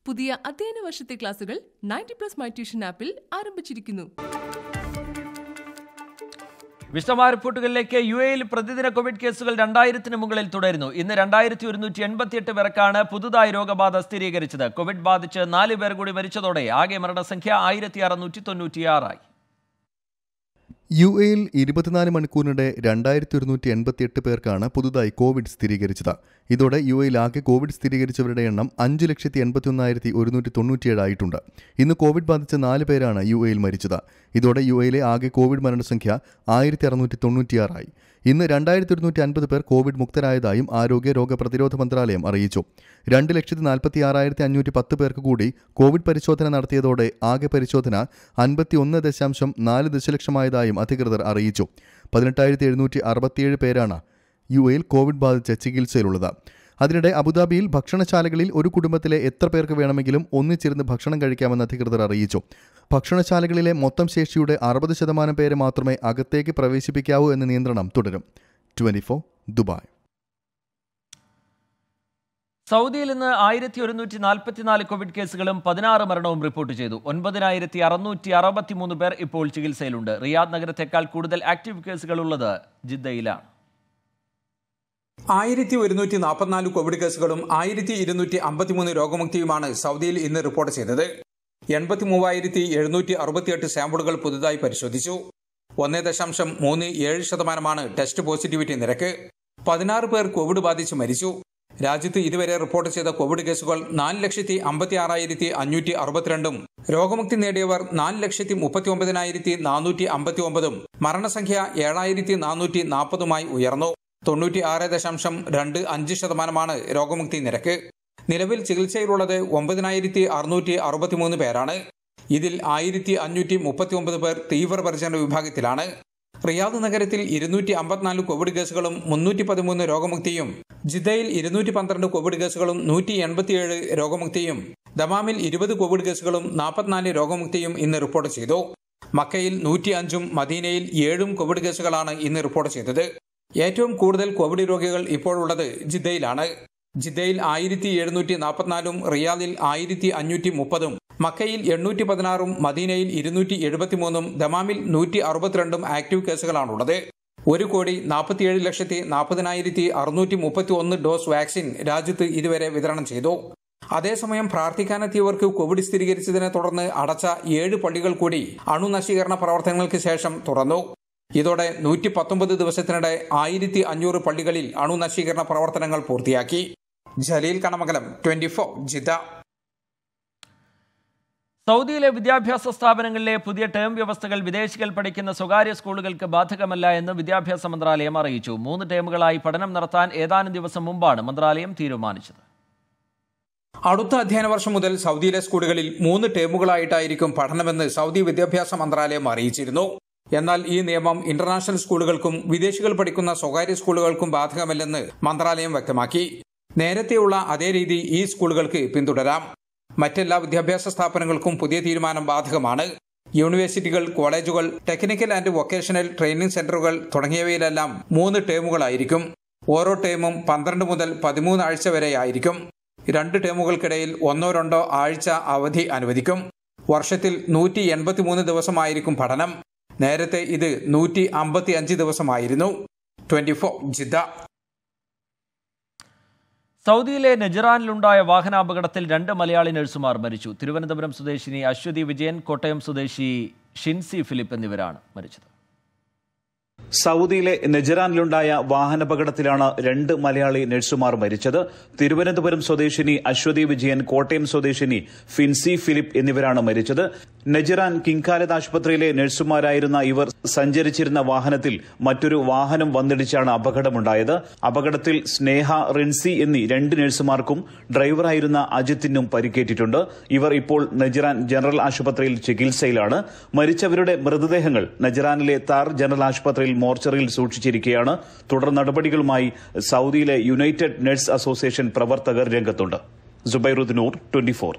പുതിയ അധ്യയന വർഷത്തെ ക്ലാസുകൾ നയൻറ്റി പ്ലസ് മൈ ട്യൂഷൻ ആപ്പിൽ ആരംഭിച്ചിരിക്കുന്നു വിശദമായ റിപ്പോർട്ടുകളിലേക്ക് യു എയിൽ പ്രതിദിന കോവിഡ് കേസുകൾ രണ്ടായിരത്തിന് മുകളിൽ തുടരുന്നു ഇന്ന് രണ്ടായിരത്തി ഒരുന്നൂറ്റി എൺപത്തിയെട്ട് പേർക്കാണ് പുതുതായി രോഗബാധ സ്ഥിരീകരിച്ചത് കോവിഡ് ബാധിച്ച് നാല് പേർ കൂടി മരിച്ചതോടെ ആകെ മരണസംഖ്യ ആയിരത്തി അറുന്നൂറ്റി തൊണ്ണൂറ്റിയാറായി യു എയിൽ ഇരുപത്തിനാല് മണിക്കൂറിനിടെ രണ്ടായിരത്തി ഒരുന്നൂറ്റി എൺപത്തിയെട്ട് പേർക്കാണ് പുതുതായി കോവിഡ് സ്ഥിരീകരിച്ചത് ഇതോടെ യു എയിൽ ആകെ കോവിഡ് സ്ഥിരീകരിച്ചവരുടെ എണ്ണം അഞ്ച് ലക്ഷത്തി എൺപത്തിയൊന്നായിരത്തി ഒരുന്നൂറ്റി തൊണ്ണൂറ്റിയേഴായിട്ടുണ്ട് ഇന്ന് കോവിഡ് ബാധിച്ച നാല് പേരാണ് യു എയിൽ മരിച്ചത് ഇതോടെ യു എയിലെ ആകെ കോവിഡ് മരണസംഖ്യ ആയിരത്തി അറുന്നൂറ്റി തൊണ്ണൂറ്റിയാറായി ഇന്ന് രണ്ടായിരത്തി ഒരുന്നൂറ്റി അൻപത് പേർ കോവിഡ് മുക്തരായതായും ആരോഗ്യ രോഗപ്രതിരോധ മന്ത്രാലയം അറിയിച്ചു രണ്ട് ലക്ഷത്തി നാൽപ്പത്തി ആറായിരത്തി അഞ്ഞൂറ്റി പത്ത് പേർക്ക് കൂടി കോവിഡ് പരിശോധന നടത്തിയതോടെ ആകെ പരിശോധന അൻപത്തി ഒന്ന് ദശാംശം നാല് ദശലക്ഷമായതായും അധികൃതർ അറിയിച്ചു പതിനെട്ടായിരത്തി എഴുന്നൂറ്റി അറുപത്തിയേഴ് പേരാണ് യു എയിൽ കോവിഡ് ബാധിച്ച് ചികിത്സയിലുള്ളത് അതിനിടെ അബുദാബിയിൽ ഭക്ഷണശാലകളിൽ ഒരു കുടുംബത്തിലെ എത്ര പേർക്ക് വേണമെങ്കിലും ഒന്നിച്ചിരുന്ന് ഭക്ഷണം കഴിക്കാമെന്ന് അധികൃതർ അറിയിച്ചു ഭക്ഷണശാലകളിലെ മൊത്തം ശേഷിയുടെ അറുപത് ശതമാനം പേരെ മാത്രമേ അകത്തേക്ക് പ്രവേശിപ്പിക്കാവൂ എന്ന നിയന്ത്രണം തുടരും ട്വന്റി ദുബായ് സൗദിയിൽ ഇന്ന് ആയിരത്തി ഒരുന്നൂറ്റി നാൽപ്പത്തിനാല് കോവിഡ് കേസുകളും പതിനാറ് മരണവും റിപ്പോർട്ട് ചെയ്തു ഒൻപതിനായിരത്തി അറുന്നൂറ്റി അറുപത്തിമൂന്ന് പേർ ഇപ്പോൾ ചികിത്സയിലുണ്ട് റിയാദ് നഗരത്തെക്കാൾ കൂടുതൽ ആക്റ്റീവ് കേസുകളുള്ളത് ജിദ്ദയിലാണ് ആയിരത്തി ഒരുന്നൂറ്റി നാൽപ്പത്തിനാല് കോവിഡ് കേസുകളും ആയിരത്തി ഇരുന്നൂറ്റി അമ്പത്തിമൂന്ന് രോഗമുക്തിയുമാണ് സൗദിയിൽ ഇന്ന് റിപ്പോർട്ട് ചെയ്തത് എൺപത്തി മൂവായിരത്തി എഴുന്നൂറ്റി അറുപത്തിയെട്ട് സാമ്പിളുകൾ പുതുതായി പരിശോധിച്ചു ഒന്ന് ദശാംശം മൂന്ന് ഏഴ് ശതമാനമാണ് ടെസ്റ്റ് പോസിറ്റിവിറ്റി നിരക്ക് പതിനാറ് പേർ കോവിഡ് ബാധിച്ച് മരിച്ചു രാജ്യത്ത് ഇതുവരെ റിപ്പോർട്ട് ചെയ്ത കോവിഡ് കേസുകൾ നാല് ലക്ഷത്തി അമ്പത്തി ആറായിരത്തി അഞ്ഞൂറ്റി അറുപത്തിരണ്ടും രോഗമുക്തി നേടിയവർ നാല് ലക്ഷത്തി മുപ്പത്തി ഒമ്പതിനായിരത്തി നാനൂറ്റി അമ്പത്തി ഒമ്പതും മരണസംഖ്യ ഏഴായിരത്തി നാനൂറ്റി നാൽപ്പതുമായി ഉയർന്നു തൊണ്ണൂറ്റി ആറ് ദശാംശം രണ്ട് അഞ്ച് ശതമാനമാണ് രോഗമുക്തി നിരക്ക് നിലവിൽ ചികിത്സയിലുള്ളത് ഒമ്പതിനായിരത്തി അറുന്നൂറ്റി അറുപത്തിമൂന്ന് പേരാണ് ഇതിൽ ആയിരത്തി അഞ്ഞൂറ്റി മുപ്പത്തി ഒമ്പത് പേർ തീവ്രപരിചരണ വിഭാഗത്തിലാണ് റിയാദ് നഗരത്തിൽ ഇരുന്നൂറ്റി അമ്പത്തിനാല് കോവിഡ് കേസുകളും മുന്നൂറ്റി പതിമൂന്ന് രോഗമുക്തിയും ജിദ്ദയിൽ ഇരുന്നൂറ്റി പന്ത്രണ്ട് കോവിഡ് കേസുകളും നൂറ്റി എൺപത്തിയേഴ് രോഗമുക്തിയും ദമാമിൽ ഇരുപത് കോവിഡ് കേസുകളും നാൽപ്പത്തിനാല് രോഗമുക്തിയും ഇന്ന് റിപ്പോർട്ട് ചെയ്തു മക്കയിൽ നൂറ്റി അഞ്ചും മദീനയിൽ ഏഴും കോവിഡ് കേസുകളാണ് ഇന്ന് റിപ്പോർട്ട് ചെയ്തത് ഏറ്റവും കൂടുതൽ കോവിഡ് രോഗികൾ ഇപ്പോഴുള്ളത് ജിദ്ദയിലാണ് ജിദ്ദയിൽ ആയിരത്തി എഴുന്നൂറ്റി നാൽപ്പത്തിനാലും റിയാദിൽ ആയിരത്തി അഞ്ഞൂറ്റി മുപ്പതും മക്കയിൽ എണ്ണൂറ്റി പതിനാറും മദീനയിൽ ഇരുന്നൂറ്റി എഴുപത്തിമൂന്നും ദമാമിൽ നൂറ്റി അറുപത്തിരണ്ടും ആക്റ്റീവ് കേസുകളാണുള്ളത് ഒരു കോടി നാൽപ്പത്തിയേഴ് ലക്ഷത്തി നാൽപ്പതിനായിരത്തി അറുന്നൂറ്റി മുപ്പത്തി ഒന്ന് ഡോസ് വാക്സിൻ രാജ്യത്ത് ഇതുവരെ വിതരണം ചെയ്തു അതേസമയം പ്രാർത്ഥിക്കാനെത്തിയവർക്ക് കോവിഡ് സ്ഥിരീകരിച്ചതിനെ തുടർന്ന് അടച്ച ഏഴ് പള്ളികൾ കൂടി അണുനശീകരണ പ്രവർത്തനങ്ങൾക്ക് ശേഷം തുറന്നു ഇതോടെ നൂറ്റി പത്തൊമ്പത് ദിവസത്തിനിടെ ആയിരത്തി അഞ്ഞൂറ് പള്ളികളിൽ അണുനശീകരണ പ്രവർത്തനങ്ങൾ പൂർത്തിയാക്കി Jaleel Kanamangalam twenty four Jeddah സൗദിയിലെ വിദ്യാഭ്യാസ സ്ഥാപനങ്ങളിലെ പുതിയ ടേം വ്യവസ്ഥകൾ വിദേശികൾ പഠിക്കുന്ന സ്വകാര്യ സ്കൂളുകൾക്ക് ബാധകമല്ല എന്ന് വിദ്യാഭ്യാസ മന്ത്രാലയം അറിയിച്ചു മൂന്ന് ടേമുകളായി പഠനം നടത്താൻ ഏതാനും ദിവസം മുമ്പാണ് മന്ത്രാലയം തീരുമാനിച്ചത് അടുത്ത അധ്യയന വർഷം മുതൽ സൗദിയിലെ സ്കൂളുകളിൽ മൂന്ന് ടേമുകളായിട്ടായിരിക്കും പഠനമെന്ന് സൗദി വിദ്യാഭ്യാസ മന്ത്രാലയം അറിയിച്ചിരുന്നു എന്നാൽ ഈ നിയമം ഇന്റർനാഷണൽ സ്കൂളുകൾക്കും വിദേശികൾ പഠിക്കുന്ന സ്വകാര്യ സ്കൂളുകൾക്കും ബാധകമല്ലെന്ന് മന്ത്രാലയം വ്യക്തമാക്കി നേരത്തെയുള്ള അതേ രീതി ഈ സ്കൂളുകൾക്ക് പിന്തുടരാം മറ്റെല്ലാ വിദ്യാഭ്യാസ സ്ഥാപനങ്ങൾക്കും പുതിയ തീരുമാനം ബാധകമാണ് യൂണിവേഴ്സിറ്റികൾ കോളേജുകൾ ടെക്നിക്കൽ ആൻഡ് വൊക്കേഷണൽ ട്രെയിനിംഗ് സെന്ററുകൾ തുടങ്ങിയവയിലെല്ലാം മൂന്ന് ടേമുകളായിരിക്കും ഓരോ ടേമും പന്ത്രണ്ട് മുതൽ പതിമൂന്ന് ആഴ്ച വരെ ആയിരിക്കും രണ്ട് ടേമുകൾക്കിടയിൽ ഒന്നോ രണ്ടോ ആഴ്ച അവധി അനുവദിക്കും വർഷത്തിൽ നൂറ്റി എൺപത്തിമൂന്ന് ദിവസമായിരിക്കും പഠനം നേരത്തെ ഇത് നൂറ്റി അമ്പത്തി അഞ്ച് ദിവസമായിരുന്നു ട്വന്റി ഫോർ ജിദ്ദ സൗദിയിലെ നെജറാനിലുണ്ടായ വാഹനാപകടത്തിൽ രണ്ട് മലയാളി നഴ്സുമാർ മരിച്ചു തിരുവനന്തപുരം സ്വദേശിനി അശ്വതി വിജയൻ കോട്ടയം സ്വദേശി ഷിൻസി ഫിലിപ്പ് എന്നിവരാണ് മരിച്ചത് സൗദിയിലെ നെജറാനിലുണ്ടായ വാഹനാപകടത്തിലാണ് രണ്ട് മലയാളി നഴ്സുമാർ മരിച്ചത് തിരുവനന്തപുരം സ്വദേശിനി അശ്വതി വിജയൻ കോട്ടയം സ്വദേശിനി ഫിൻസി ഫിലിപ്പ് എന്നിവരാണ് മരിച്ചത് നെജറാൻ കിങ്കാലത്ത് ആശുപത്രിയിലെ നഴ്സുമാരായിരുന്ന ഇവർ സഞ്ചരിച്ചിരുന്ന വാഹനത്തിൽ മറ്റൊരു വാഹനം വന്നിടിച്ചാണ് അപകടമുണ്ടായത് അപകടത്തിൽ സ്നേഹ റിൻസി എന്നീ രണ്ട് നഴ്സുമാർക്കും ഡ്രൈവറായിരുന്ന അജിത്തിനും പരിക്കേറ്റിട്ടുണ്ട് ഇവർ ഇപ്പോൾ നെജറാൻ ജനറൽ ആശുപത്രിയിൽ ചികിത്സയിലാണ് മരിച്ചവരുടെ മൃതദേഹങ്ങൾ നെജറാനിലെ താർ ജനറൽ ആശുപത്രിയിൽ മോർച്ചറിയിൽ സൂക്ഷിച്ചിരിക്കുകയാണ് തുടർ നടപടികളുമായി സൗദിയിലെ യുണൈറ്റഡ് നഴ്സ് അസോസിയേഷൻ പ്രവർത്തകർ രംഗത്തുണ്ട് ജുബൈറുദ്ദീനൂർ ട്വന്റി ഫോർ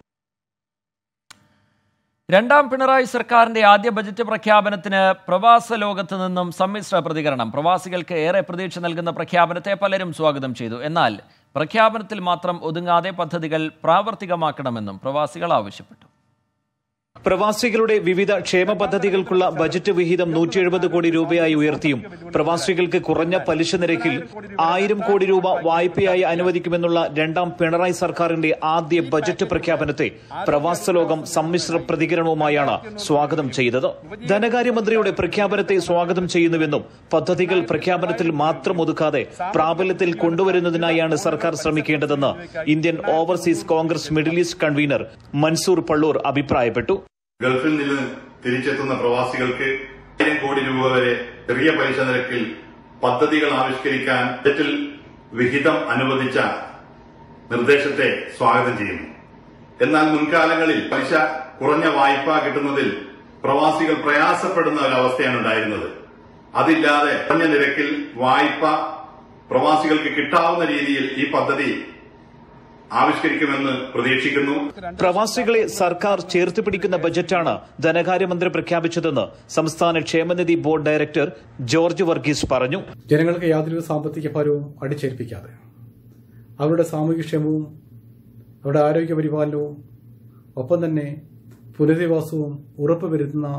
രണ്ടാം പിണറായി സർക്കാരിന്റെ ആദ്യ ബജറ്റ് പ്രഖ്യാപനത്തിന് പ്രവാസ ലോകത്ത് നിന്നും സമ്മിശ്ര പ്രതികരണം പ്രവാസികൾക്ക് ഏറെ പ്രതീക്ഷ നൽകുന്ന പ്രഖ്യാപനത്തെ പലരും സ്വാഗതം ചെയ്തു എന്നാൽ പ്രഖ്യാപനത്തിൽ മാത്രം ഒതുങ്ങാതെ പദ്ധതികൾ പ്രാവർത്തികമാക്കണമെന്നും പ്രവാസികൾ ആവശ്യപ്പെട്ടു പ്രവാസികളുടെ വിവിധ ക്ഷേമ പദ്ധതികൾക്കുള്ള ബജറ്റ് വിഹിതം നൂറ്റി എഴുപത് കോടി രൂപയായി ഉയർത്തിയും പ്രവാസികൾക്ക് കുറഞ്ഞ പലിശ നിരക്കിൽ ആയിരം കോടി രൂപ വായ്പയായി അനുവദിക്കുമെന്നുള്ള രണ്ടാം പിണറായി സർക്കാരിന്റെ ആദ്യ ബജറ്റ് പ്രഖ്യാപനത്തെ പ്രവാസ ലോകം സമ്മിശ്ര പ്രതികരണവുമായാണ് സ്വാഗതം ചെയ്തത് ധനകാര്യമന്ത്രിയുടെ പ്രഖ്യാപനത്തെ സ്വാഗതം ചെയ്യുന്നുവെന്നും പദ്ധതികൾ പ്രഖ്യാപനത്തിൽ മാത്രം ഒതുക്കാതെ പ്രാബല്യത്തിൽ കൊണ്ടുവരുന്നതിനായാണ് സർക്കാർ ശ്രമിക്കേണ്ടതെന്ന് Indian overseas Congress middle east convener Mansoor Palloor അഭിപ്രായപ്പെട്ടു ഗൾഫിൽ നിന്ന് തിരിച്ചെത്തുന്ന പ്രവാസികൾക്ക് ആയിരം കോടി രൂപ വരെ ചെറിയ പലിശ നിരക്കിൽ പദ്ധതികൾ ആവിഷ്കരിക്കാൻ ബജറ്റിൽ വിഹിതം അനുവദിച്ച നിർദ്ദേശത്തെ സ്വാഗതം ചെയ്യുന്നു എന്നാൽ മുൻകാലങ്ങളിൽ പലിശ കുറഞ്ഞ വായ്പ കിട്ടുന്നതിൽ പ്രവാസികൾ പ്രയാസപ്പെടുന്ന ഒരവസ്ഥയാണ് ഉണ്ടായിരുന്നത് അതില്ലാതെ കുറഞ്ഞ നിരക്കിൽ വായ്പ പ്രവാസികൾക്ക് കിട്ടാവുന്ന രീതിയിൽ ഈ പദ്ധതി ആവിഷ്കരിക്കുമെന്ന് പ്രതീക്ഷിക്കുന്നു പ്രവാസികളെ സർക്കാർ ചേർത്ത് പിടിക്കുന്ന ബജറ്റാണ് ധനകാര്യമന്ത്രി പ്രഖ്യാപിച്ചതെന്ന് സംസ്ഥാന ക്ഷേമനിധി ബോർഡ് ഡയറക്ടർ ജോർജ് വർഗീസ് പറഞ്ഞു ജനങ്ങൾക്ക് യാതൊരു സാമ്പത്തിക ഭാരവും അടിച്ചേൽപ്പിക്കാതെ അവരുടെ സാമൂഹ്യക്ഷേമവും അവരുടെ ആരോഗ്യ പരിപാലനവും ഒപ്പം തന്നെ പുനരധിവാസവും ഉറപ്പുവരുത്തുന്ന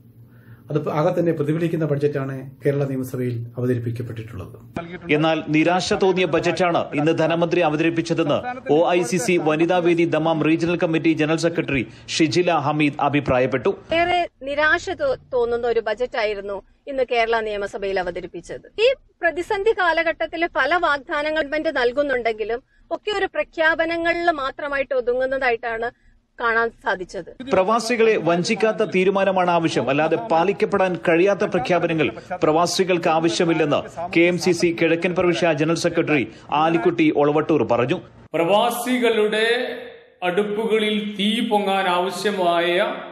അത് ആകെ തന്നെ പ്രതിഫലിക്കുന്ന ബഡ്ജറ്റാണ് കേരള നിയമസഭയിൽ അവതരിപ്പിക്കപ്പെട്ടിട്ടുള്ളത് എന്നാൽ നിരാശ തോന്നിയ ബജറ്റാണ് ഇന്ന് ധനമന്ത്രി അവതരിപ്പിച്ചതെന്ന് ഒ ഐ സി സി വനിതാവേദി Dammam regional committee general secretary Shijila Hameed അഭിപ്രായപ്പെട്ടു ഏറെ നിരാശ തോ- തോന്നുന്ന ഒരു ബജറ്റായിരുന്നു ഇന്ന് കേരള നിയമസഭയിൽ അവതരിപ്പിച്ചത് ഈ പ്രതിസന്ധി കാലഘട്ടത്തിൽ പല വാഗ്ദാനങ്ങൾ ഗവൺമെന്റ് നൽകുന്നുണ്ടെങ്കിലും ഒക്കെ ഒരു പ്രഖ്യാപനങ്ങളിൽ മാത്രമായിട്ട് ഒതുങ്ങുന്നതായിട്ടാണ് കാണാൻ സാധിച്ചത് പ്രവാസികളെ വഞ്ചിക്കാത്ത തീരുമാനമാണ് ആവശ്യം അല്ലാതെ പാലിക്കപ്പെടാൻ കഴിയാത്ത പ്രഖ്യാപനങ്ങൾ പ്രവാസികൾക്ക് ആവശ്യമില്ലെന്ന് കെ എം സി സി കിഴക്കൻ പ്രവിശ്യ ജനറൽ സെക്രട്ടറി ആലിക്കുട്ടി ഒളവട്ടൂർ പറഞ്ഞു പ്രവാസികളുടെ അടുപ്പുകളിൽ തീ പൊങ്ങാൻ ആവശ്യമായ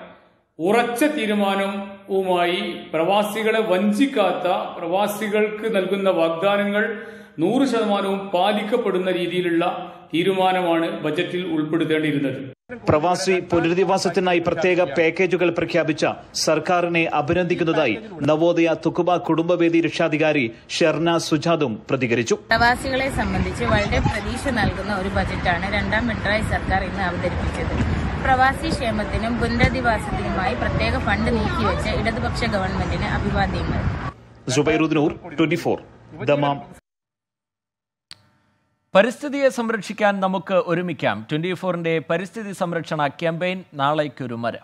ഉറച്ച തീരുമാനവുമായി പ്രവാസികളെ വഞ്ചിക്കാത്ത പ്രവാസികൾക്ക് നൽകുന്ന വാഗ്ദാനങ്ങൾ നൂറ് ശതമാനവും പാലിക്കപ്പെടുന്ന രീതിയിലുള്ള തീരുമാനമാണ് ബജറ്റിൽ ഉൾപ്പെടുത്തേണ്ടിയിരുന്നത് പ്രവാസി പുനരധിവാസത്തിനായി പ്രത്യേക പാക്കേജുകൾ പ്രഖ്യാപിച്ച സർക്കാരിനെ അഭിനന്ദിക്കുന്നതായി നവോദയ തുക്കുബ കുടുംബവേദി രക്ഷാധികാരി ഷെർന സുജാതും പ്രതികരിച്ചു പ്രവാസികളെ സംബന്ധിച്ച് വളരെ പ്രതീക്ഷ നൽകുന്ന ഒരു ബജറ്റാണ് രണ്ടാം പിണറായി സർക്കാർ ഇന്ന് അവതരിപ്പിച്ചത് പ്രവാസി ക്ഷേമത്തിനും പുനരധിവാസത്തിനുമായി പ്രത്യേക ഫണ്ട് നീക്കിവെച്ച ഇടതുപക്ഷ ഗവൺമെന്റിന് അഭിവാദ്യങ്ങൾ സുബൈറുദ്നൂർ ട്വന്റി ഫോർ ദമാം പരിസ്ഥിതിയെ സംരക്ഷിക്കാൻ നമുക്ക് ഒരുമിക്കാം ട്വന്റി ഫോറിന്റെ പരിസ്ഥിതി സംരക്ഷണ ക്യാമ്പയിൻ നാളേക്കൊരു മരം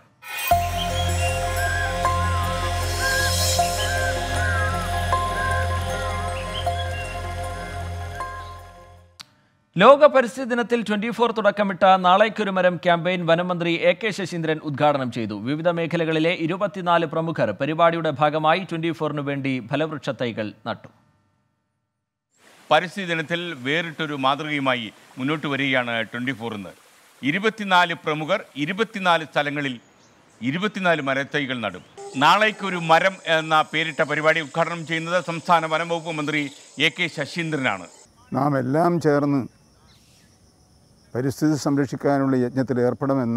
ലോക പരിസ്ഥിതി ദിനത്തിൽ ട്വന്റി ഫോർ തുടക്കമിട്ട നാളേക്കൊരു മരം ക്യാമ്പയിൻ വനമന്ത്രി എ കെ ശശീന്ദ്രൻ ഉദ്ഘാടനം ചെയ്തു വിവിധ മേഖലകളിലെ ഇരുപത്തിനാല് പ്രമുഖർ പരിപാടിയുടെ ഭാഗമായി ട്വന്റി ഫോറിനു വേണ്ടി ഫലവൃക്ഷ തൈകൾ നട്ടു പരിസ്ഥിതി ദിനത്തിൽ വേറിട്ടൊരു മാതൃകയുമായി മുന്നോട്ട് വരികയാണ് ട്വൻറ്റി ഫോർ ഇന്ന് ഇരുപത്തിനാല് പ്രമുഖർ ഇരുപത്തിനാല് സ്ഥലങ്ങളിൽ ഇരുപത്തിനാല് മരത്തൈകൾ നടും നാളേക്കൊരു മരം എന്ന പേരിട്ട പരിപാടി ഉദ്ഘാടനം ചെയ്യുന്നത് സംസ്ഥാന വനംവകുപ്പ് മന്ത്രി എ കെ ശശീന്ദ്രനാണ് നാം എല്ലാം ചേർന്ന് പരിസ്ഥിതി സംരക്ഷിക്കാനുള്ള യജ്ഞത്തിൽ ഏർപ്പെടണമെന്ന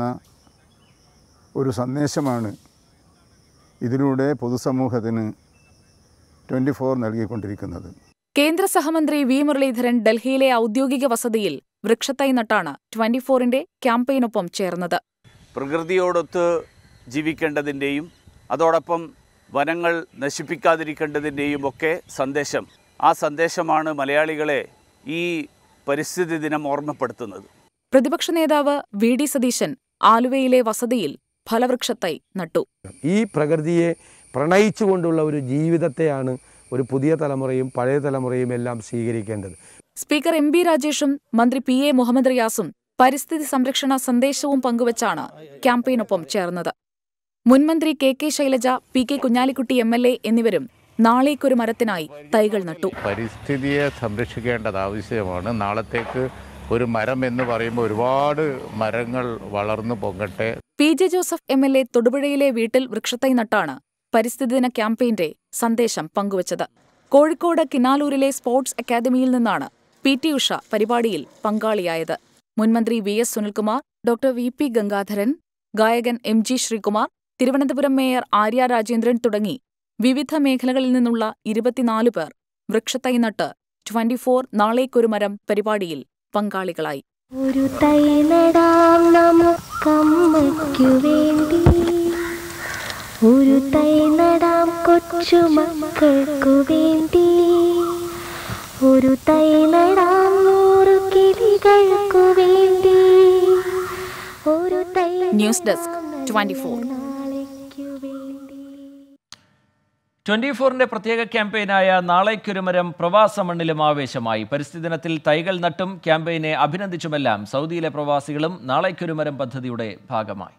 ഒരു സന്ദേശമാണ് ഇതിലൂടെ പൊതുസമൂഹത്തിന് ട്വൻറ്റി ഫോർ നൽകിക്കൊണ്ടിരിക്കുന്നത് കേന്ദ്ര സഹമന്ത്രി വി മുരളീധരൻ ഡൽഹിയിലെ ഔദ്യോഗിക വസതിയിൽ വൃക്ഷത്തൈ നട്ടാണ് ട്വന്റി ഫോറിന്റെ ക്യാമ്പയിനൊപ്പം ചേർന്നത് പ്രകൃതിയോടൊത്ത് ജീവിക്കേണ്ടതിൻ്റെയും അതോടൊപ്പം വനങ്ങൾ നശിപ്പിക്കാതിരിക്കേണ്ടതിൻ്റെയും ഒക്കെ സന്ദേശം ആ സന്ദേശമാണ് മലയാളികളെ ഈ പരിസ്ഥിതി ദിനം ഓർമ്മപ്പെടുത്തുന്നത് പ്രതിപക്ഷ നേതാവ് വി ഡി സതീശൻ ആലുവയിലെ വസതിയിൽ ഫലവൃക്ഷത്തൈ നട്ടു ഈ പ്രകൃതിയെ പ്രണയിച്ചുകൊണ്ടുള്ള ഒരു ജീവിതത്തെയാണ് ഒരു പുതിയ തലമുറയും പഴയ തലമുറയും എല്ലാം സ്വീകരിക്കേണ്ടത് സ്പീക്കർ എം ബി രാജേഷും മന്ത്രി പി എ മുഹമ്മദ് റിയാസും പരിസ്ഥിതി സംരക്ഷണ സന്ദേശവും പങ്കുവച്ചാണ് ക്യാമ്പയിനൊപ്പം ചേർന്നത് മുൻമന്ത്രി K K Shailaja P K Kunhalikutty M L A എന്നിവരും നാളേക്കൊരു മരത്തിനായി തൈകൾ നട്ടു പരിസ്ഥിതിയെ സംരക്ഷിക്കേണ്ടത് ആവശ്യമാണ് നാളത്തേക്ക് ഒരു മരം എന്ന് പറയുമ്പോൾ ഒരുപാട് മരങ്ങൾ വളർന്നു പൊങ്ങട്ടെ P J Joseph M L A തൊടുപുഴയിലെ വീട്ടിൽ വൃക്ഷത്തൈ നട്ടാണ് പരിസ്ഥിതി ദിന ക്യാമ്പയിന്റെ സന്ദേശം പങ്കുവച്ചത് കോഴിക്കോട് കിനാലൂരിലെ സ്പോർട്സ് അക്കാദമിയിൽ നിന്നാണ് പി ടി ഉഷ പരിപാടിയിൽ പങ്കാളിയായത് മുൻമന്ത്രി V S Sunilkumar doctor V P Gangadharan ഗായകൻ M G Sreekumar Thiruvananthapuram mayor Arya Rajendran തുടങ്ങി വിവിധ മേഖലകളിൽ നിന്നുള്ള ഇരുപത്തിനാല് പേർ വൃക്ഷത്തൈ നട്ട് ട്വന്റി ഫോർ നാളേക്കൊരു മരം പരിപാടിയിൽ പങ്കാളികളായി ഒരു തൈ നടാം നമുക്കമ്മയ്ക്കു വേണ്ടി ഒരു തൈ നടാം കൊച്ചു മക്കൾക്കു വേണ്ടി ഒരു തൈ നടാം നൂറു കിളികൾക്കു വേണ്ടി ഒരു തൈ news desk twenty four twenty ഫോറിന്റെ പ്രത്യേക ക്യാമ്പയിനായ നാളേക്കൊരുമരം പ്രവാസ മണ്ണിലും ആവേശമായി പരിസ്ഥിതി ദിനത്തിൽ തൈകൾ നട്ടും ക്യാമ്പയിനെ അഭിനന്ദിച്ചുമെല്ലാം സൗദിയിലെ പ്രവാസികളും നാളേക്കൊരുമരം പദ്ധതിയുടെ ഭാഗമായി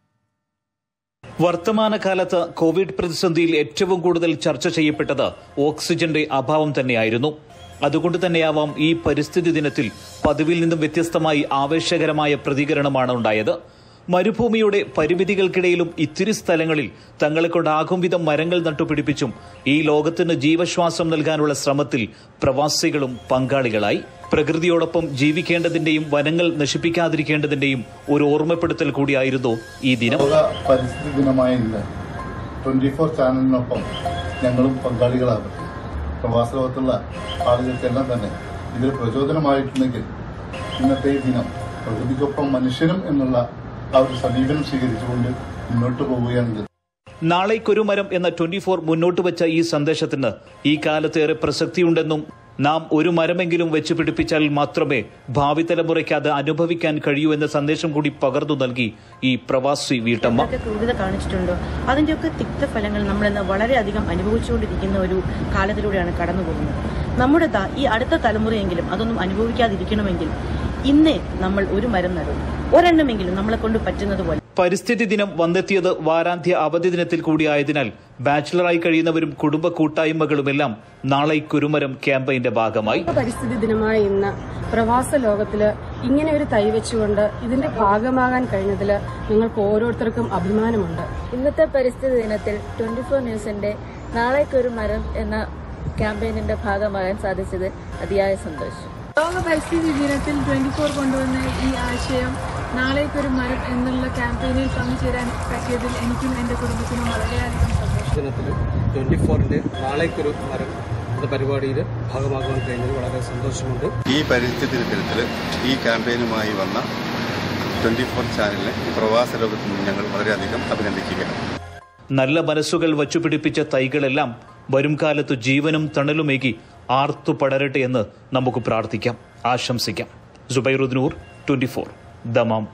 വർത്തമാനകാലത്ത് കോവിഡ് പ്രതിസന്ധിയിൽ ഏറ്റവും കൂടുതൽ ചർച്ച ചെയ്യപ്പെട്ടത് ഓക്സിജന്റെ അഭാവം തന്നെയായിരുന്നു അതുകൊണ്ട് തന്നെയാവാം ഈ പരിസ്ഥിതി ദിനത്തിൽ പതിവിൽ നിന്നും വ്യത്യസ്തമായി ആവേശകരമായ പ്രതികരണമാണ് ഉണ്ടായത് മരുഭൂമിയുടെ പരിമിതികൾക്കിടയിലും ഇത്തിരി സ്ഥലങ്ങളിൽ തങ്ങളെ കൊണ്ടാകും വിധം മരങ്ങൾ നട്ടുപിടിപ്പിച്ചും ഈ ലോകത്തിന് ജീവശ്വാസം നൽകാനുള്ള ശ്രമത്തിൽ പ്രവാസികളും പങ്കാളികളായി പ്രകൃതിയോടൊപ്പം ജീവിക്കേണ്ടതിന്റെയും വനങ്ങൾ നശിപ്പിക്കാതിരിക്കേണ്ടതിന്റെയും ഒരു ഓർമ്മപ്പെടുത്തൽ കൂടിയായിരുന്നു ഈ ദിനം ലോക പരിസ്ഥിതി ദിനമായ ഇന്ന് ട്വന്റി ഫോർ ചാനലിനൊപ്പം ഞങ്ങളും പങ്കാളികളാകട്ടെ പ്രവാസ ലോകത്തുള്ള ആളുകൾക്കെല്ലാം തന്നെ ഇതിൽ പ്രചോദനമായിട്ടുണ്ടെങ്കിൽ ഇന്നത്തെ ഈ ദിനം പ്രകൃതിക്കൊപ്പം മനുഷ്യനും എന്നുള്ള ആ ഒരു സമീപനം സ്വീകരിച്ചുകൊണ്ട് മുന്നോട്ട് പോവുകയാണെങ്കിൽ നാളേക്കൊരു മരം എന്ന ട്വന്റി ഫോർ മുന്നോട്ട് വെച്ച ഈ സന്ദേശത്തിന് ഈ കാലത്തേറെ പ്രസക്തിയുണ്ടെന്നും നാം ഒരു മരമെങ്കിലും വെച്ച് പിടിപ്പിച്ചാൽ മാത്രമേ ഭാവി തലമുറയ്ക്ക് അത് അനുഭവിക്കാൻ കഴിയൂ എന്ന സന്ദേശം കൂടി പകർന്നു നൽകി ഈ പ്രവാസി വീട്ടമ്മ എന്തൊക്കെ ക്രൂരത കാണിച്ചിട്ടുണ്ടോ അതിൻ്റെയൊക്കെ തിക്തഫലങ്ങൾ നമ്മളിന്ന് വളരെയധികം അനുഭവിച്ചുകൊണ്ടിരിക്കുന്ന ഒരു കാലത്തിലൂടെയാണ് കടന്നു പോകുന്നത് നമ്മുടെ ദാ ഈ അടുത്ത തലമുറയെങ്കിലും അതൊന്നും അനുഭവിക്കാതിരിക്കണമെങ്കിൽ ഇന്നേ നമ്മൾ ഒരു മരം നടും ഒരെണ്ണമെങ്കിലും നമ്മളെ കൊണ്ട് പറ്റുന്നത് പോലെ പരിസ്ഥിതി ദിനം വന്നെത്തിയത് വാരാന്ത്യ അവധി ദിനത്തിൽ കൂടിയായതിനാൽ ബാച്ചിലറായി കഴിയുന്നവരും കുടുംബ കൂട്ടായ്മകളുമെല്ലാം നാളെ കുരുമരം ക്യാമ്പയിന്റെ ഭാഗമായി പരിസ്ഥിതി ദിനമായ ഇന്ന് പ്രവാസ ലോകത്തില് ഇങ്ങനെ ഒരു തൈ വെച്ചുകൊണ്ട് ഇതിന്റെ ഭാഗമാകാൻ കഴിഞ്ഞതിൽ നിങ്ങൾക്ക് ഓരോരുത്തർക്കും അഭിമാനമുണ്ട് ഇന്നത്തെ പരിസ്ഥിതി ദിനത്തിൽ ട്വന്റി ഫോർ ന്യൂസിന്റെ നാളേക്കൊരു മരം എന്ന ക്യാമ്പയിനിന്റെ ഭാഗമാകാൻ സാധിച്ചത് അതിയായ സന്തോഷം ലോക പരിസ്ഥിതി ദിനത്തിൽ ട്വന്റി ഫോർ കൊണ്ടുവന്ന ഈ ആശയം നാളേക്കൊരു മരം എന്നുള്ള ക്യാമ്പയിനിൽ പങ്കുചേരാൻ പറ്റിയതിൽ എനിക്കും എൻ്റെ കുടുംബത്തിനും വളരെയധികം സന്തോഷം ദിനത്തിൽ ട്വന്റി ഫോറിന്റെ നാളേക്കൊരു മരം എന്ന പരിപാടിയിൽ ഭാഗമാകാൻ കഴിഞ്ഞതിൽ വളരെ സന്തോഷമുണ്ട് ഈ പരിസ്ഥിതി ദിനത്തിൽ ഈ ക്യാമ്പയിനുമായി വന്ന ട്വന്റി ഫോർ ചാനലിനെ പ്രവാസ ലോകത്ത് നിന്ന് ഞങ്ങൾ വളരെയധികം അഭിനന്ദിക്കുകയാണ് നല്ല മനസ്സുകൾ വച്ചുപിടിപ്പിച്ച തൈകളെല്ലാം വരും കാലത്ത് ജീവനും തണലുമേകി ആർത്തു പടരട്ടെ എന്ന് നമുക്ക് പ്രാർത്ഥിക്കാം ആശംസിക്കാം സുബൈറുദ്നൂർ ട്വന്റി ഫോർ ദമാം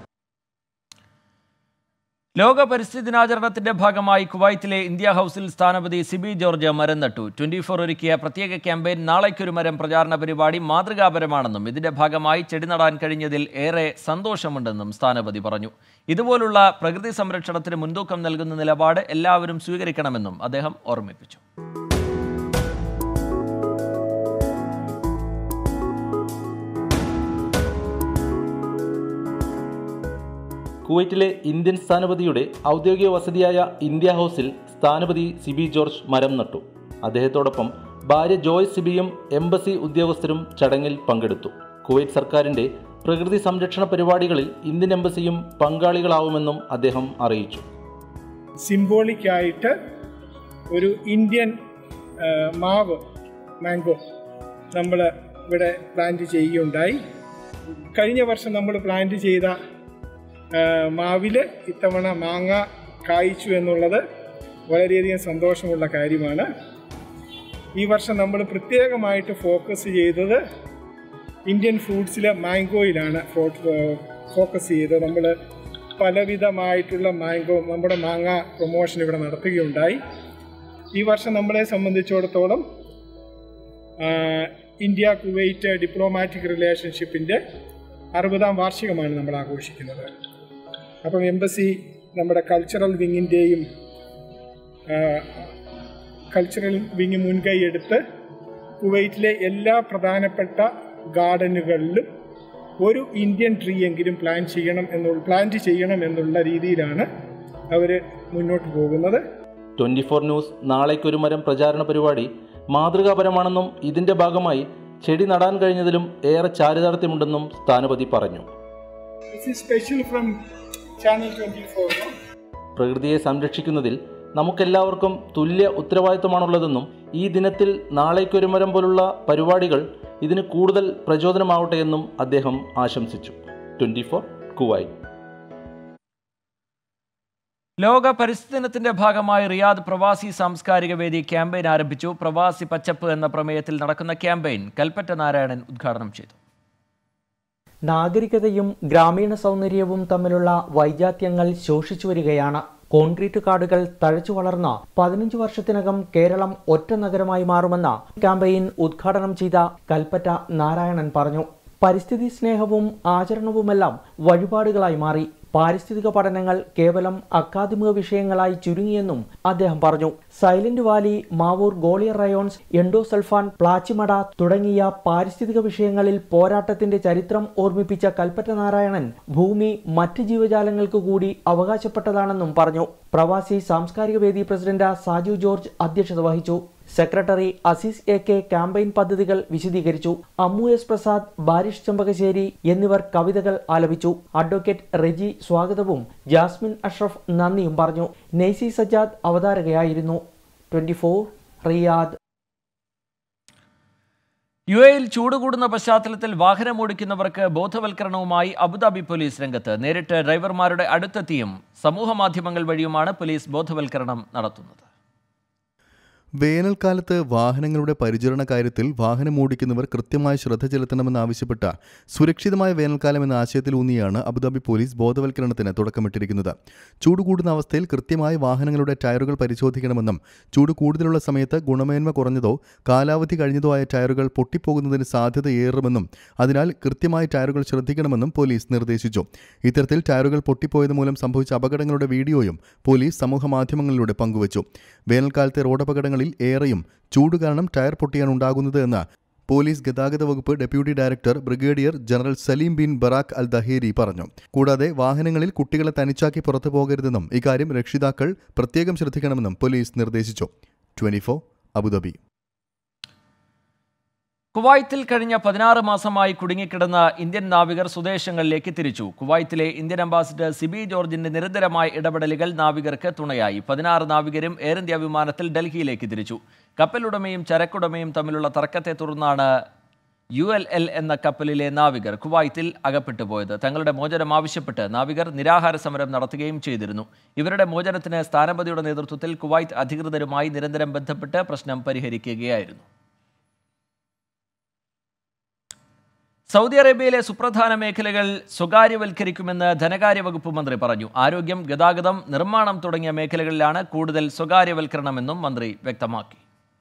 ലോക പരിസ്ഥിതി ദിനാചരണത്തിന്റെ ഭാഗമായി കുവൈത്തിലെ ഇന്ത്യ ഹൗസിൽ സ്ഥാനപതി സിബി ജോർജ് മരം നട്ടു ട്വന്റി ഫോർ ഒരുക്കിയ പ്രത്യേക ക്യാമ്പയിൻ നാളേക്കൊരു മരം പ്രചാരണ പരിപാടി മാതൃകാപരമാണെന്നും ഇതിന്റെ ഭാഗമായി ചെടി നടാൻ കഴിഞ്ഞതിൽ ഏറെ സന്തോഷമുണ്ടെന്നും സ്ഥാനപതി പറഞ്ഞു ഇതുപോലുള്ള പ്രകൃതി സംരക്ഷണത്തിന് മുൻതൂക്കം നൽകുന്ന നിലപാട് എല്ലാവരും സ്വീകരിക്കണമെന്നും അദ്ദേഹം ഓർമ്മിപ്പിച്ചു കുവൈറ്റിലെ ഇന്ത്യൻ സ്ഥാനപതിയുടെ ഔദ്യോഗിക വസതിയായ ഇന്ത്യ ഹൗസിൽ സ്ഥാനപതി സിബി ജോർജ് മരം നട്ടു അദ്ദേഹത്തോടൊപ്പം ഭാര്യ ജോയ് സിബിയും എംബസി ഉദ്യോഗസ്ഥരും ചടങ്ങിൽ പങ്കെടുത്തു കുവൈറ്റ് സർക്കാരിന്റെ പ്രകൃതി സംരക്ഷണ പരിപാടികളിൽ ഇന്ത്യൻ എംബസിയും പങ്കാളികളാവുമെന്നും അദ്ദേഹം അറിയിച്ചു സിംബോളിക് ആയിട്ട് ഒരു ഇന്ത്യൻ ആ, മാവ് മാംഗോ നമ്മൾ ഇവിടെ പ്ലാന്റ് ചെയ്യുകയുണ്ടായി കഴിഞ്ഞ വർഷം നമ്മൾ പ്ലാന്റ് ചെയ്ത ആ, മാവില് ഇത്തവണ മാങ്ങ കായ്ച്ചു എന്നുള്ളത് വളരെയധികം സന്തോഷമുള്ള കാര്യമാണ് ഈ വർഷം നമ്മൾ പ്രത്യേകമായിട്ട് ഫോക്കസ് ചെയ്തത് ഇന്ത്യൻ ഫ്രൂട്ട്സിലെ മാംഗോയിലാണ് ഫോക്കസ് ചെയ്തത് നമ്മൾ പലവിധമായിട്ടുള്ള മാംഗോ നമ്മുടെ മാങ്ങ പ്രൊമോഷൻ ഇവിടെ നടത്തുകയുണ്ടായി ഈ വർഷം നമ്മളെ സംബന്ധിച്ചിടത്തോളം ആ, ഇന്ത്യ കുവൈറ്റ് ഡിപ്ലോമാറ്റിക് റിലേഷൻഷിപ്പിൻ്റെ അറുപതാം വാർഷികമാണ് നമ്മൾ ആഘോഷിക്കുന്നത് അപ്പം എംബസി നമ്മുടെ കൾച്ചറൽ വിങ്ങിൻ്റെയും കൾച്ചറൽ വിങ് മുൻകൈ എടുത്ത് കുവൈറ്റിലെ എല്ലാ പ്രധാനപ്പെട്ട ഗാർഡനുകളിലും ഒരു ഇന്ത്യൻ ട്രീ എങ്കിലും പ്ലാൻ ചെയ്യണം എന്നുള്ള പ്ലാന്റ് ചെയ്യണം എന്നുള്ള രീതിയിലാണ് അവർ മുന്നോട്ട് പോകുന്നത് ട്വന്റി ഫോർ ന്യൂസ് നാളേക്കൊരു മരം പ്രചാരണ പരിപാടി മാതൃകാപരമാണെന്നും ഇതിന്റെ ഭാഗമായി ചെടി നടാൻ കഴിഞ്ഞതിലും ഏറെ ചാരിതാർത്ഥ്യമുണ്ടെന്നും സ്ഥാനപതി പറഞ്ഞു this is special from channel twenty four പ്രകൃതിയെ സംരക്ഷിക്കുന്നതിൽ നമുക്കെല്ലാവർക്കും തുല്യ ഉത്തരവാദിത്തമാണുള്ളതെന്നും ഈ ദിനത്തിൽ നാളേക്കൊരു മരം പോലുള്ള പരിപാടികൾ ഇതിന് കൂടുതൽ പ്രചോദനമാവട്ടെ എന്നും അദ്ദേഹം ആശംസിച്ചു ട്വൻറ്റി ഫോർ കുവൈറ്റ് ലോക പരിസ്ഥിതി ദിനത്തിന്റെ ഭാഗമായി റിയാദ് പ്രവാസി സാംസ്കാരിക വേദി ക്യാമ്പയിൻ ആരംഭിച്ചു പ്രവാസി പച്ചപ്പ് എന്ന പ്രമേയത്തിൽ നടക്കുന്ന ക്യാമ്പയിൻ കൽപ്പറ്റ നാരായണൻ ഉദ്ഘാടനം ചെയ്തു നാഗരികതയും ഗ്രാമീണ സൗന്ദര്യവും തമ്മിലുള്ള വൈജാത്യങ്ങൾ ശോഷിച്ചു വരികയാണ് കോൺക്രീറ്റ് കാടുകൾ തഴച്ചു വളർന്ന പതിനഞ്ച് വർഷത്തിനകം കേരളം ഒറ്റ നഗരമായി മാറുമെന്ന ക്യാമ്പയിൻ ഉദ്ഘാടനം ചെയ്ത കൽപ്പറ്റ നാരായണൻ പറഞ്ഞു പരിസ്ഥിതി സ്നേഹവും ആചരണവുമെല്ലാം വഴിപാടുകളായി മാറി പാരിസ്ഥിതിക പഠനങ്ങൾ കേവലം അക്കാദമിക വിഷയങ്ങളായി ചുരുങ്ങിയെന്നും അദ്ദേഹം പറഞ്ഞു Silent Valley Mavoor Gwalior Rayons endosulfan Plachimada തുടങ്ങിയ പാരിസ്ഥിതിക വിഷയങ്ങളിൽ പോരാട്ടത്തിന്റെ ചരിത്രം ഓർമ്മിപ്പിച്ച കൽപ്പറ്റ നാരായണൻ ഭൂമി മറ്റ് ജീവജാലങ്ങൾക്ക് കൂടി അവകാശപ്പെട്ടതാണെന്നും പറഞ്ഞു പ്രവാസി സാംസ്കാരിക വേദി പ്രസിഡന്റ് സാജു ജോർജ് അധ്യക്ഷത വഹിച്ചു secretary Aziz A K campaign പദ്ധതികൾ വിശദീകരിച്ചു അമ്മു എസ് പ്രസാദ് ബാരിഷ് ചെമ്പകശ്ശേരി എന്നിവർ കവിതകൾ ആലപിച്ചു അഡ്വക്കേറ്റ് റെജി സ്വാഗതവും ജാസ്മിൻ അഷ്റഫ് നന്ദിയും പറഞ്ഞു നെയ്സി സജാദ് അവതാരകയായിരുന്നു ട്വന്റി റിയാദ് യു എയിൽ ചൂട് കൂടുന്ന പശ്ചാത്തലത്തിൽ വാഹനമോടിക്കുന്നവർക്ക് ബോധവൽക്കരണവുമായി അബുദാബി പോലീസ് രംഗത്ത് നേരിട്ട് ഡ്രൈവർമാരുടെ അടുത്തെത്തിയും സമൂഹ മാധ്യമങ്ങൾ വഴിയുമാണ് പോലീസ് ബോധവൽക്കരണം നടത്തുന്നത് വേനൽക്കാലത്ത് വാഹനങ്ങളുടെ പരിചരണ കാര്യത്തിൽ വാഹനമോടിക്കുന്നവർ കൃത്യമായി ശ്രദ്ധ ചെലുത്തണമെന്നാവശ്യപ്പെട്ട സുരക്ഷിതമായ വേനൽക്കാലം എന്ന ആശയത്തിലൂന്നിയാണ് അബുദാബി പോലീസ് ബോധവൽക്കരണത്തിന് തുടക്കമിട്ടിരിക്കുന്നത് ചൂട് കൂടുന്ന അവസ്ഥയിൽ കൃത്യമായി വാഹനങ്ങളുടെ ടയറുകൾ പരിശോധിക്കണമെന്നും ചൂട് കൂടുതലുള്ള സമയത്ത് ഗുണമേന്മ കുറഞ്ഞതോ കാലാവധി കഴിഞ്ഞതോ ആയ ടയറുകൾ പൊട്ടിപ്പോകുന്നതിന് സാധ്യതയേറുമെന്നും അതിനാൽ കൃത്യമായി ടയറുകൾ ശ്രദ്ധിക്കണമെന്നും പോലീസ് നിർദ്ദേശിച്ചു ഇത്തരത്തിൽ ടയറുകൾ പൊട്ടിപ്പോയത് മൂലം സംഭവിച്ച അപകടങ്ങളുടെ വീഡിയോയും പോലീസ് സമൂഹമാധ്യമങ്ങളിലൂടെ പങ്കുവച്ചു വേനൽക്കാലത്തെ റോഡപകടങ്ങളിൽ ഏറെയും ചൂട് കാരണം ടയർ പൊട്ടിയാണ് ഉണ്ടാകുന്നത് എന്ന് പോലീസ് ഗതാഗത വകുപ്പ് deputy director brigadier general Salim bin Barak Al Dhaheri പറഞ്ഞു കൂടാതെ വാഹനങ്ങളിൽ കുട്ടികളെ തനിച്ചാക്കി പുറത്തു പോകരുതെന്നും ഇക്കാര്യം രക്ഷിതാക്കൾ പ്രത്യേകം ശ്രദ്ധിക്കണമെന്നും പോലീസ് നിർദ്ദേശിച്ചു ട്വന്റി അബുദാബി കുവൈത്തിൽ കഴിഞ്ഞ പതിനാറ് മാസമായി കുടുങ്ങിക്കിടന്ന ഇന്ത്യൻ നാവികർ സ്വദേശങ്ങളിലേക്ക് തിരിച്ചു കുവൈത്തിലെ ഇന്ത്യൻ അംബാസിഡർ സിബി ജോർജിന്റെ നിരന്തരമായ ഇടപെടലുകൾ നാവികർക്ക് തുണയായി പതിനാറ് നാവികരും എയർ ഇന്ത്യ വിമാനത്തിൽ ഡൽഹിയിലേക്ക് തിരിച്ചു കപ്പലുടമയും ചരക്കുടമയും തമ്മിലുള്ള തർക്കത്തെ തുടർന്നാണ് യു എൽ എൽ എന്ന കപ്പലിലെ നാവികർ കുവൈത്തിൽ അകപ്പെട്ടു പോയത് തങ്ങളുടെ മോചനം ആവശ്യപ്പെട്ട് നാവികർ നിരാഹാര സമരം നടത്തുകയും ചെയ്തിരുന്നു ഇവരുടെ മോചനത്തിന് സ്ഥാനപതിയുടെ നേതൃത്വത്തിൽ കുവൈത്ത് അധികൃതരുമായി നിരന്തരം ബന്ധപ്പെട്ട് പ്രശ്നം പരിഹരിക്കുകയായിരുന്നു സൗദി അറേബ്യയിലെ സുപ്രധാന മേഖലകൾ സ്വകാര്യവൽക്കരിക്കുമെന്ന് ധനകാര്യ വകുപ്പ് മന്ത്രി പറഞ്ഞു ആരോഗ്യം ഗതാഗതം നിർമ്മാണം തുടങ്ങിയ മേഖലകളിലാണ് കൂടുതൽ സ്വകാര്യവൽക്കരണമെന്നും മന്ത്രി വ്യക്തമാക്കി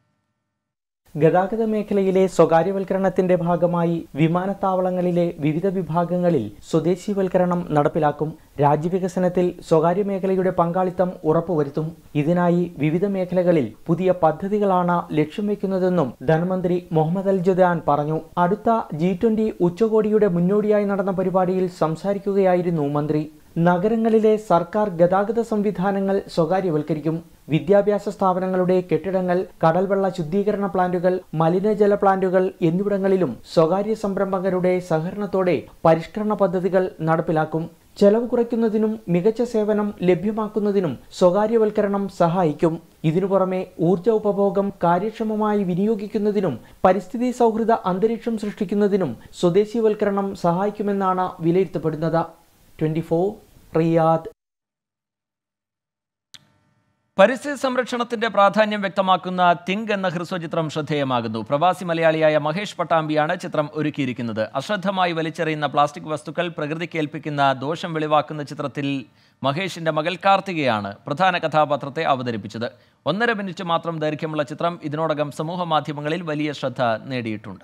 ഗതാഗത മേഖലയിലെ സ്വകാര്യവൽക്കരണത്തിന്റെ ഭാഗമായി വിമാനത്താവളങ്ങളിലെ വിവിധ വിഭാഗങ്ങളിൽ സ്വദേശീവൽക്കരണം നടപ്പിലാക്കും രാജ്യവികസനത്തിൽ സ്വകാര്യ മേഖലയുടെ പങ്കാളിത്തം ഉറപ്പുവരുത്തും ഇതിനായി വിവിധ മേഖലകളിൽ പുതിയ പദ്ധതികളാണ് ലക്ഷ്യം വെക്കുന്നതെന്നും ധനമന്ത്രി മുഹമ്മദ് അൽ ജുദാൻ പറഞ്ഞു അടുത്ത ജി ട്വന്റി ഉച്ചകോടിയുടെ മുന്നോടിയായി നടന്ന പരിപാടിയിൽ സംസാരിക്കുകയായിരുന്നു മന്ത്രി നഗരങ്ങളിലെ സർക്കാർ ഗതാഗത സംവിധാനങ്ങൾ സ്വകാര്യവൽക്കരിക്കും വിദ്യാഭ്യാസ സ്ഥാപനങ്ങളുടെ കെട്ടിടങ്ങൾ കടൽവെള്ള ശുദ്ധീകരണ പ്ലാന്റുകൾ മലിനജല പ്ലാന്റുകൾ എന്നിവിടങ്ങളിലും സ്വകാര്യ സംരംഭകരുടെ സഹകരണത്തോടെ പരിഷ്കരണ പദ്ധതികൾ നടപ്പിലാക്കും ചെലവ് കുറയ്ക്കുന്നതിനും മികച്ച സേവനം ലഭ്യമാക്കുന്നതിനും സ്വകാര്യവൽക്കരണം സഹായിക്കും ഇതിനു പുറമെ ഊർജ ഉപഭോഗം കാര്യക്ഷമമായി വിനിയോഗിക്കുന്നതിനും പരിസ്ഥിതി സൗഹൃദ അന്തരീക്ഷം സൃഷ്ടിക്കുന്നതിനും സ്വദേശീവൽക്കരണം സഹായിക്കുമെന്നാണ് വിലയിരുത്തപ്പെടുന്നത് ട്വന്റി റിയാദ് പരിസ്ഥിതി സംരക്ഷണത്തിന്റെ പ്രാധാന്യം വ്യക്തമാക്കുന്ന തിങ്ക് എന്ന ഹ്രസ്വചിത്രം ശ്രദ്ധേയമാകുന്നു പ്രവാസി മലയാളിയായ മഹേഷ് പട്ടാമ്പിയാണ് ചിത്രം ഒരുക്കിയിരിക്കുന്നത് അശ്രദ്ധമായി വലിച്ചെറിയുന്ന പ്ലാസ്റ്റിക് വസ്തുക്കൾ പ്രകൃതിക്ക് ഏൽപ്പിക്കുന്ന ദോഷം വെളിവാക്കുന്ന ചിത്രത്തിൽ മഹേഷിന്റെ മകൾ കാർത്തികയാണ് പ്രധാന കഥാപാത്രത്തെ അവതരിപ്പിച്ചത് ഒന്നര മിനിറ്റ് മാത്രം ദൈർഘ്യമുള്ള ചിത്രം ഇതിനോടകം സമൂഹ മാധ്യമങ്ങളിൽ വലിയ ശ്രദ്ധ നേടിയിട്ടുണ്ട്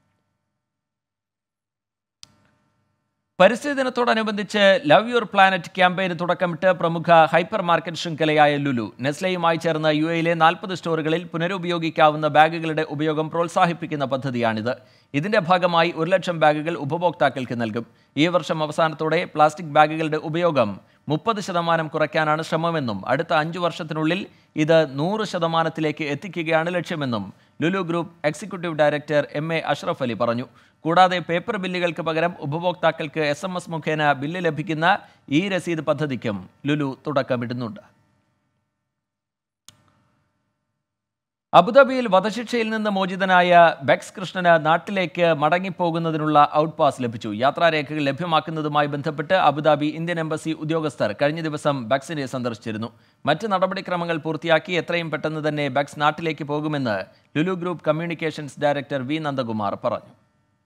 പരിസ്ഥിതി ദിനത്തോടനുബന്ധിച്ച് ലവ് യുവർ പ്ലാനറ്റ് ക്യാമ്പയിന് തുടക്കമിട്ട് പ്രമുഖ ഹൈപ്പർ മാർക്കറ്റ് ശൃംഖലയായ ലുലു നെസ്ലയുമായി ചേർന്ന യു എയിലെ നാൽപ്പത് സ്റ്റോറുകളിൽ പുനരുപയോഗിക്കാവുന്ന ബാഗുകളുടെ ഉപയോഗം പ്രോത്സാഹിപ്പിക്കുന്ന പദ്ധതിയാണിത് ഇതിന്റെ ഭാഗമായി ഒരു ലക്ഷം ബാഗുകൾ ഉപഭോക്താക്കൾക്ക് നൽകും ഈ വർഷം അവസാനത്തോടെ പ്ലാസ്റ്റിക് ബാഗുകളുടെ ഉപയോഗം മുപ്പത് ശതമാനം കുറയ്ക്കാനാണ് ശ്രമമെന്നും അടുത്ത അഞ്ചു വർഷത്തിനുള്ളിൽ ഇത് നൂറ് ശതമാനത്തിലേക്ക് എത്തിക്കുകയാണ് ലക്ഷ്യമെന്നും Lulu group executive director M A Ashraf Ali പറഞ്ഞു കൂടാതെ പേപ്പർ ബില്ലുകൾക്ക് പകരം ഉപഭോക്താക്കൾക്ക് എസ് എം എസ് മുഖേന ബില്ല് ലഭിക്കുന്ന ഈ രസീത് പദ്ധതിക്കും ലുലു തുടക്കമിടുന്നുണ്ട് അബുദാബിയിൽ വധശിക്ഷയിൽ നിന്ന് മോചിതനായ ബെക്സ് കൃഷ്ണന് നാട്ടിലേക്ക് മടങ്ങിപ്പോകുന്നതിനുള്ള ഔട്ട് പാസ് ലഭിച്ചു യാത്രാരേഖകൾ ലഭ്യമാക്കുന്നതുമായി ബന്ധപ്പെട്ട് അബുദാബി ഇന്ത്യൻ എംബസി ഉദ്യോഗസ്ഥർ കഴിഞ്ഞ ദിവസം ബെക്സിനെ സന്ദർശിച്ചിരുന്നു മറ്റ് നടപടിക്രമങ്ങൾ പൂർത്തിയാക്കി എത്രയും പെട്ടെന്ന് തന്നെ ബെക്സ് നാട്ടിലേക്ക് പോകുമെന്ന് Lulu group communications director V Nandakumar പറഞ്ഞു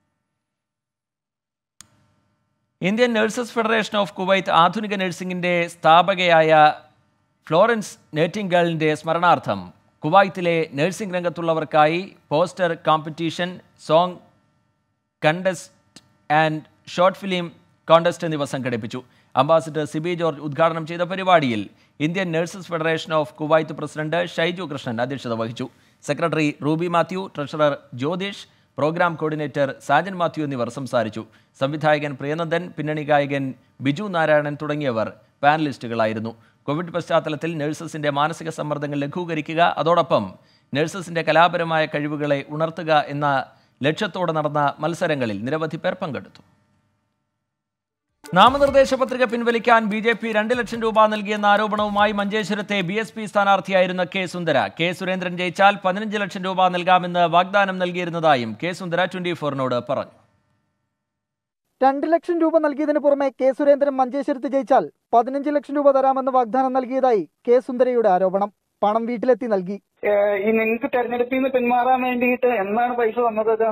Indian nurses federation of Kuwait ആധുനിക നഴ്സിംഗിന്റെ സ്ഥാപകയായ ഫ്ലോറൻസ് നേറ്റിംഗേളിന്റെ സ്മരണാർത്ഥം കുവൈത്തിലെ നഴ്സിംഗ് രംഗത്തുള്ളവർക്കായി poster competition song contest and short film contest എന്നിവ സംഘടിപ്പിച്ചു അംബാസിഡർ സിബി ജോർജ് ഉദ്ഘാടനം ചെയ്ത പരിപാടിയിൽ Indian nurses federation of Kuwait president Shaiju Krishnan അധ്യക്ഷത വഹിച്ചു secretary Ruby Mathew treasurer Jyothish programme coordinator Sajan Mathew എന്നിവർ സംസാരിച്ചു സംവിധായകൻ പ്രിയനന്ദൻ പിന്നണി ഗായകൻ ബിജു നാരായണൻ തുടങ്ങിയവർ പാനലിസ്റ്റുകളായിരുന്നു കോവിഡ് പശ്ചാത്തലത്തിൽ നഴ്സസിന്റെ മാനസിക സമ്മർദ്ദങ്ങൾ ലഘൂകരിക്കുക അതോടൊപ്പം നഴ്സസിന്റെ കലാപരമായ കഴിവുകളെ ഉണർത്തുക എന്ന ലക്ഷ്യത്തോടെ നടന്ന മത്സരങ്ങളിൽ നിരവധി പേർ പങ്കെടുത്തു നാമനിർദ്ദേശ പത്രിക പിൻവലിക്കാൻ ബി ജെ പി രണ്ട് ലക്ഷം രൂപ നൽകിയെന്ന ആരോപണവുമായി മഞ്ചേശ്വരത്തെ ബി എസ് പി സ്ഥാനാർത്ഥിയായിരുന്ന കെ സുന്ദര കെ സുരേന്ദ്രൻ ജയിച്ചാൽ പതിനഞ്ച് ലക്ഷം രൂപ നൽകാമെന്ന് വാഗ്ദാനം നൽകിയിരുന്നതായും കെ സുന്ദര ട്വന്റി ഫോറിനോട് പറഞ്ഞു രണ്ട് ലക്ഷം രൂപ നൽകിയതിനു പുറമെ കെ സുരേന്ദ്രൻ മഞ്ചേശ്വരത്ത് ജയിച്ചാൽ പതിനഞ്ച് ലക്ഷം രൂപ തരാമെന്ന് വാഗ്ദാനം നൽകിയതായി കെ സുന്ദരയുടെ ആരോപണം പണം വീട്ടിലെത്തി നൽകി ഈ നിങ്ങൾക്ക് തെരഞ്ഞെടുപ്പിൽ നിന്ന് പിന്മാറാൻ വേണ്ടിയിട്ട് എന്നാണ് പൈസ തന്നത് ഇത്?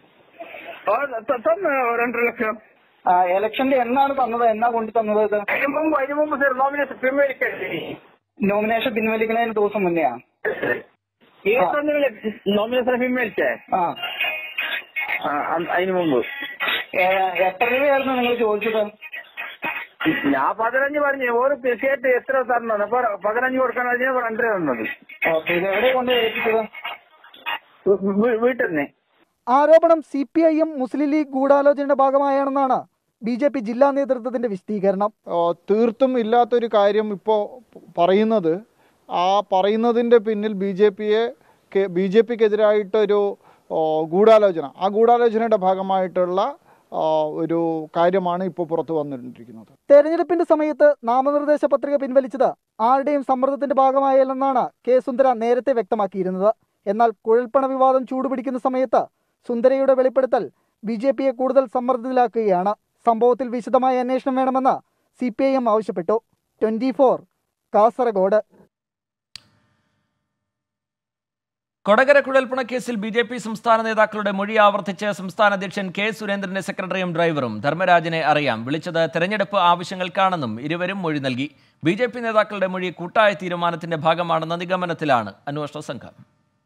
രണ്ടര ലക്ഷം ആ ഇലക്ഷന്റെ എന്നാണ് തന്നത് എന്നാ കൊണ്ട് തന്നത് ഇത് അതിന് മുമ്പ് അതിന് മുമ്പ് സർ നോമിനേഷൻ പിൻവലിക്കരുത് നോമിനേഷൻ പിൻവലിക്കുന്നതിന് ദിവസം മുന്നെയാ നോമിനേഷൻ പിൻവലിച്ചേ ആ ആ, അ- അതിന് മുമ്പ് ഏ, എത്ര രൂപയായിരുന്നു നിങ്ങൾ ചോദിച്ചത് ഞാൻ പതിനഞ്ച് പറഞ്ഞു ഒരു കേട്ട് എത്ര തരണം അപ്പൊ പതിനഞ്ച് കൊടുക്കാൻ കഴിഞ്ഞാൽ രണ്ടര തന്നത് ഓക്കെ ഇത് എവിടെ കൊണ്ട് ഏൽപ്പിച്ചത് വീട്ടിൽ തന്നെ ആരോപണം C P I M Muslim League ഗൂഢാലോചനയുടെ ഭാഗമായാണെന്നാണ് ബി ജെ പി ജില്ലാ നേതൃത്വത്തിന്റെ വിശദീകരണം ആ, തീർത്തും ഇല്ലാത്തൊരു കാര്യം ഇപ്പോൾ പറയുന്നത് ആ പറയുന്നതിൻ്റെ പിന്നിൽ ബി ജെ പിയെ ബി ജെ പിക്കെതിരായിട്ടൊരു ആ, ഗൂഢാലോചന ആ ഗൂഢാലോചനയുടെ ഭാഗമായിട്ടുള്ള ആ, ഒരു കാര്യമാണ് ഇപ്പോൾ പുറത്തു വന്നിട്ടിരിക്കുന്നത് തെരഞ്ഞെടുപ്പിന്റെ സമയത്ത് നാമനിർദ്ദേശ പത്രിക പിൻവലിച്ചത് ആരുടെയും സമ്മർദ്ദത്തിന്റെ ഭാഗമായല്ലെന്നാണ് കെ സുന്ദര നേരത്തെ വ്യക്തമാക്കിയിരുന്നത് എന്നാൽ കുഴൽപ്പണ വിവാദം ചൂടുപിടിക്കുന്ന സമയത്ത് സുന്ദരയുടെ വെളിപ്പെടുത്തൽ ബി ജെ പിയെ കൂടുതൽ സമ്മർദ്ദത്തിലാക്കുകയാണ് സംഭവത്തിൽ വിശദമായ അന്വേഷണം വേണമെന്ന് സി പി ഐ എം ആവശ്യപ്പെട്ടു ട്വന്റി ഫോർ കാസർഗോഡ് കൊടകര കുഴൽപ്പണ കേസിൽ ബി ജെ പി സംസ്ഥാന നേതാക്കളുടെ മൊഴി ആവർത്തിച്ച് സംസ്ഥാന അധ്യക്ഷൻ കെ സുരേന്ദ്രന്റെ സെക്രട്ടറിയും ഡ്രൈവറും ധർമ്മരാജനെ അറിയാം വിളിച്ചത് തെരഞ്ഞെടുപ്പ് ആവശ്യങ്ങൾക്കാണെന്നും ഇരുവരും മൊഴി നൽകി ബി ജെ പി നേതാക്കളുടെ മൊഴി കൂട്ടായ തീരുമാനത്തിന്റെ ഭാഗമാണെന്ന നിഗമനത്തിലാണ് അന്വേഷണ സംഘം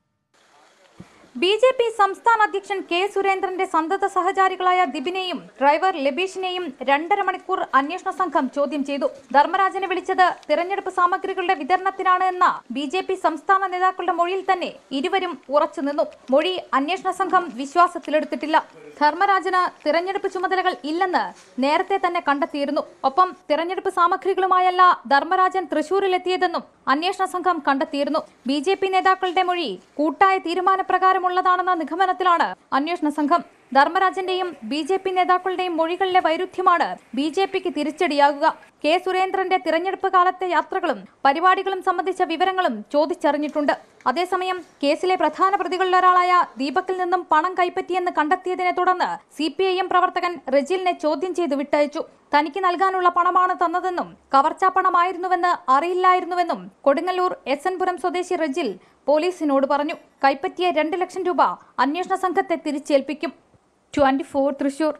ബി ജെ പി സംസ്ഥാന അധ്യക്ഷൻ കെ സുരേന്ദ്രന്റെ സന്തത സഹചാരികളായ ദിബിനെയും ഡ്രൈവർ ലബീഷിനെയും രണ്ടര മണിക്കൂർ അന്വേഷണ സംഘം ചോദ്യം ചെയ്തു ധർമ്മരാജനെ വിളിച്ചത് തിരഞ്ഞെടുപ്പ് സാമഗ്രികളുടെ വിതരണത്തിനാണ് എന്ന ബി ജെ പി സംസ്ഥാന നേതാക്കളുടെ മൊഴിയിൽ തന്നെ ഇരുവരും ഉറച്ചുനിന്നു മൊഴി അന്വേഷണ സംഘം വിശ്വാസത്തിലെടുത്തിട്ടില്ല ധർമ്മരാജന് തിരഞ്ഞെടുപ്പ് ചുമതലകൾ ഇല്ലെന്ന് നേരത്തെ തന്നെ കണ്ടെത്തിയിരുന്നു ഒപ്പം തിരഞ്ഞെടുപ്പ് സാമഗ്രികളുമായല്ല ധർമ്മരാജൻ തൃശൂരിലെത്തിയതെന്നും അന്വേഷണ സംഘം കണ്ടെത്തിയിരുന്നു ബി ജെ പി നേതാക്കളുടെ മൊഴി കൂട്ടായ തീരുമാനപ്രകാരമുള്ളതാണെന്ന നിഗമനത്തിലാണ് അന്വേഷണ സംഘം ധർമ്മരാജന്റെയും ബി ജെ പി നേതാക്കളുടെയും മൊഴികളിലെ വൈരുദ്ധ്യമാണ് ബി ജെ പിക്ക് തിരിച്ചടിയാകുക കെ സുരേന്ദ്രന്റെ തിരഞ്ഞെടുപ്പ് കാലത്തെ യാത്രകളും പരിപാടികളും സംബന്ധിച്ച വിവരങ്ങളും ചോദിച്ചറിഞ്ഞിട്ടുണ്ട് അതേസമയം കേസിലെ പ്രധാന പ്രതികളിലൊരാളായ ദീപക്കിൽ നിന്നും പണം കൈപ്പറ്റിയെന്ന് കണ്ടെത്തിയതിനെ തുടർന്ന് സി പി ഐ എം പ്രവർത്തകൻ റെജിലിനെ ചോദ്യം ചെയ്ത് വിട്ടയച്ചു തനിക്ക് നൽകാനുള്ള പണമാണ് തന്നതെന്നും കവർച്ചാ പണമായിരുന്നുവെന്ന് അറിയില്ലായിരുന്നുവെന്നും കൊടുങ്ങല്ലൂർ എസ് എൻ പുരം സ്വദേശി റെജിൽ പോലീസിനോട് പറഞ്ഞു കൈപ്പറ്റിയ രണ്ട് ലക്ഷം രൂപ അന്വേഷണ സംഘത്തെ തിരിച്ചേൽപ്പിക്കും twenty four Thrissur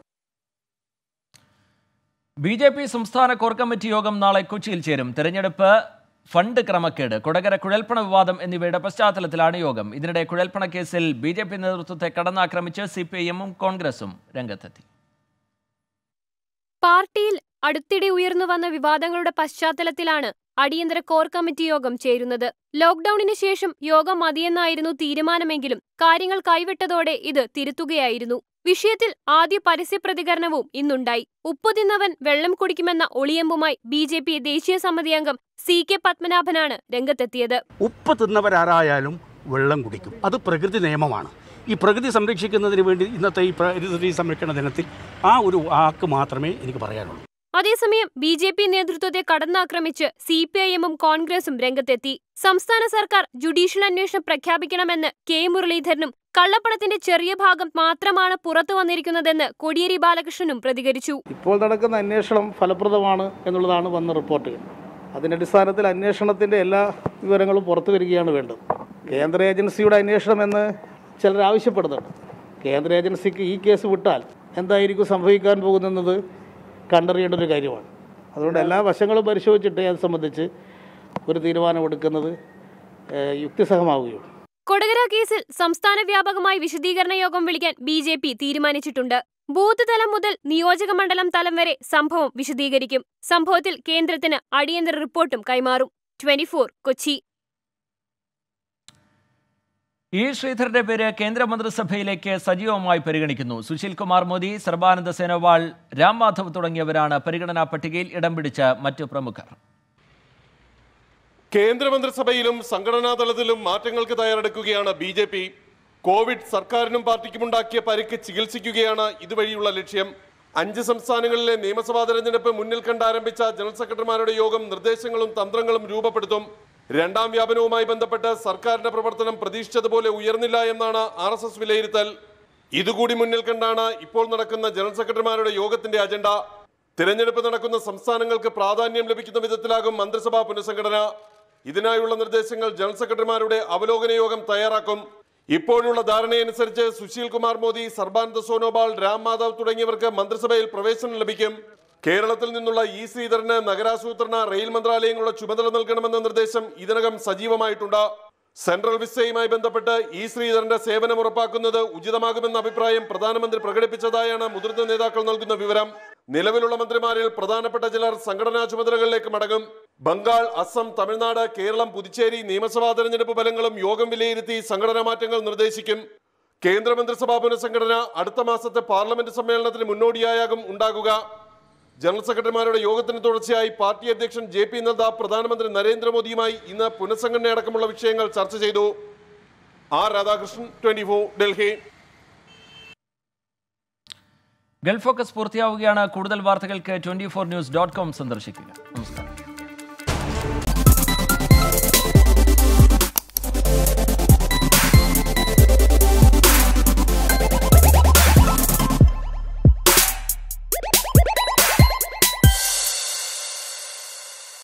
B J P സംസ്ഥാന കോർ കമ്മിറ്റി യോഗം നാളെ കൊച്ചിയിൽ ചേരും തെരഞ്ഞെടുപ്പ് ഫണ്ട് ക്രമക്കേട് കൊടകര കുഴൽപ്പണ വിവാദം എന്നിവയുടെ പശ്ചാത്തലത്തിലാണ് യോഗം ഇതിനിടെ കുഴൽപ്പണ കേസിൽ ബി ജെ പി നേതൃത്വത്തെ കടന്നാക്രമിച്ച് സി പി ഐ എമ്മും കോൺഗ്രസും രംഗത്തെത്തി പാർട്ടിയിൽ അടുത്തിടെ ഉയർന്നു വന്ന വിവാദങ്ങളുടെ പശ്ചാത്തലത്തിലാണ് അടിയന്തര കോർ കമ്മിറ്റി യോഗം ചേരുന്നത് ലോക്ഡൌണിന് ശേഷം യോഗം മതിയെന്നായിരുന്നു തീരുമാനമെങ്കിലും കാര്യങ്ങൾ കൈവിട്ടതോടെ ഇത് തിരുത്തുകയായിരുന്നു വിഷയത്തിൽ ആദ്യ പരസ്യ പ്രതികരണവും ഇന്നുണ്ടായി ഉപ്പു തിന്നവൻ വെള്ളം കുടിക്കുമെന്ന ഒളിയമ്പുമായി ബി ജെ പി ദേശീയ സമിതി അംഗം സി കെ പത്മനാഭനാണ് രംഗത്തെത്തിയത് ഉപ്പ് തിന്നവരാരായാലും വെള്ളം കുടിക്കും അത് പ്രകൃതി നിയമമാണ് ഈ പ്രകൃതി സംരക്ഷിക്കുന്നതിന് വേണ്ടി ഇന്നത്തെ ഈ പ്രകൃതി സംരക്ഷണ ദിനത്തിൽ ആ ഒരു വാക്ക് മാത്രമേ എനിക്ക് പറയാനുള്ളൂ അതേസമയം ബി ജെ പി നേതൃത്വത്തെ കടന്നാക്രമിച്ച് സി പി ഐ എമ്മും കോൺഗ്രസും രംഗത്തെത്തി സംസ്ഥാന സർക്കാർ ജുഡീഷ്യൽ അന്വേഷണം പ്രഖ്യാപിക്കണമെന്ന് കെ മുരളീധരനും കള്ളപ്പണത്തിന്റെ ചെറിയ ഭാഗം മാത്രമാണ് പുറത്തു വന്നിരിക്കുന്നതെന്ന് കോടിയേരി ബാലകൃഷ്ണനും പ്രതികരിച്ചു ഇപ്പോൾ നടക്കുന്ന അന്വേഷണം ഫലപ്രദമാണ് എന്നുള്ളതാണ് വന്ന റിപ്പോർട്ടുകൾ അതിൻ്റെ അടിസ്ഥാനത്തിൽ അന്വേഷണത്തിൻ്റെ എല്ലാ വിവരങ്ങളും പുറത്തു വരികയാണ് വേണ്ടത് കേന്ദ്ര ഏജൻസിയുടെ അന്വേഷണം എന്ന് ചിലർ ആവശ്യപ്പെടുന്നുണ്ട് കേന്ദ്ര ഏജൻസിക്ക് ഈ കേസ് വിട്ടാൽ എന്തായിരിക്കും സംഭവിക്കാൻ പോകുന്നത് കണ്ടറിയേണ്ട ഒരു കാര്യമാണ് അതുകൊണ്ട് എല്ലാ വശങ്ങളും പരിശോധിച്ചിട്ട് അത് സംബന്ധിച്ച് ഒരു തീരുമാനമെടുക്കുന്നത് ഏഹ്, യുക്തിസഹമാവുകയുള്ളൂ കൊടകര കേസിൽ സംസ്ഥാന വ്യാപകമായി വിശദീകരണ യോഗം വിളിക്കാൻ ബി ജെ പി തീരുമാനിച്ചിട്ടുണ്ട് ബൂത്ത് തലം മുതൽ നിയോജക മണ്ഡലം തലം വരെ സംഭവം വിശദീകരിക്കും സംഭവത്തിൽ കേന്ദ്രത്തിന് അടിയന്തര റിപ്പോർട്ടും കൈമാറും ട്വന്റി കൊച്ചി ഇ ശ്രീധരന്റെ പേര് കേന്ദ്രമന്ത്രിസഭയിലേക്ക് സജീവമായി പരിഗണിക്കുന്നു സുശീൽ കുമാർ മോദി സർബാനന്ദ സോനോവാൾ രാം മാധവ് തുടങ്ങിയവരാണ് പരിഗണനാ പട്ടികയിൽ ഇടം പിടിച്ച മറ്റു പ്രമുഖർ കേന്ദ്രമന്ത്രിസഭയിലും സംഘടനാ തലത്തിലും മാറ്റങ്ങൾക്ക് തയ്യാറെടുക്കുകയാണ് ബി ജെ പി കോവിഡ് സർക്കാരിനും പാർട്ടിക്കുമുണ്ടാക്കിയ പരിക്ക് ചികിത്സിക്കുകയാണ് ഇതുവഴിയുള്ള ലക്ഷ്യം അഞ്ച് സംസ്ഥാനങ്ങളിലെ നിയമസഭാ തെരഞ്ഞെടുപ്പ് മുന്നിൽ കണ്ട് ആരംഭിച്ച ജനറൽ സെക്രട്ടറിമാരുടെ യോഗം നിർദ്ദേശങ്ങളും തന്ത്രങ്ങളും രൂപപ്പെടുത്തും രണ്ടാം വ്യാപനവുമായി ബന്ധപ്പെട്ട് സർക്കാരിന്റെ പ്രവർത്തനം പ്രതീക്ഷിച്ചതുപോലെ ഉയർന്നില്ല എന്നാണ് ആർ എസ് എസ് വിലയിരുത്തൽ ഇതുകൂടി മുന്നിൽ കണ്ടാണ് ഇപ്പോൾ നടക്കുന്ന ജനറൽ സെക്രട്ടറിമാരുടെ യോഗത്തിന്റെ അജണ്ട തിരഞ്ഞെടുപ്പ് നടക്കുന്ന സംസ്ഥാനങ്ങൾക്ക് പ്രാധാന്യം ലഭിക്കുന്ന വിധത്തിലാകും മന്ത്രിസഭാ പുനഃസംഘടന ഇതിനായുള്ള നിർദ്ദേശങ്ങൾ ജനറൽ സെക്രട്ടറിമാരുടെ അവലോകന യോഗം തയ്യാറാക്കും ഇപ്പോഴുള്ള ധാരണയനുസരിച്ച് സുശീൽ കുമാർ മോദി സർബാനന്ദ സോനോവാൾ രാം മാധവ് തുടങ്ങിയവർക്ക് മന്ത്രിസഭയിൽ പ്രവേശനം ലഭിക്കും കേരളത്തിൽ നിന്നുള്ള ഇ ശ്രീധരന് നഗരാസൂത്രണ റെയിൽ മന്ത്രാലയങ്ങളുടെ ചുമതല നൽകണമെന്ന നിർദ്ദേശം ഇതിനകം സജീവമായിട്ടുണ്ട് സെൻട്രൽ വിസയുമായി ബന്ധപ്പെട്ട് ഇ ശ്രീധരന്റെ സേവനം ഉറപ്പാക്കുന്നത് ഉചിതമാകുമെന്ന അഭിപ്രായം പ്രധാനമന്ത്രി പ്രകടിപ്പിച്ചതായാണ് മുതിർന്ന നേതാക്കൾ നൽകുന്ന വിവരം നിലവിലുള്ള മന്ത്രിമാരിൽ പ്രധാനപ്പെട്ട ചിലർ സംഘടനാ ചുമതലകളിലേക്ക് മടങ്ങും ബംഗാൾ അസം തമിഴ്നാട് കേരളം പുതുച്ചേരി നിയമസഭാ തെരഞ്ഞെടുപ്പ് ഫലങ്ങളും യോഗം വിലയിരുത്തി സംഘടനാ മാറ്റങ്ങൾ നിർദ്ദേശിക്കും കേന്ദ്രമന്ത്രിസഭാ പുനഃസംഘടന അടുത്ത മാസത്തെ പാർലമെന്റ് സമ്മേളനത്തിന് മുന്നോടിയായാകും ഉണ്ടാകുക ജനറൽ സെക്രട്ടറിമാരുടെ യോഗത്തിന് തുടർച്ചയായി പാർട്ടി അധ്യക്ഷൻ ജെ പി നദ്ദ പ്രധാനമന്ത്രി നരേന്ദ്രമോദിയുമായി ഇന്ന് പുനഃസംഘടനയടക്കമുള്ള വിഷയങ്ങൾ ചർച്ച ചെയ്തു R Radhakrishnan twenty Delhi Gulf focus പൂർത്തിയാവുകയാണ് കൂടുതൽ വാർത്തകൾക്ക് twenty four news dot com സന്ദർശിക്കുക നമസ്കാരം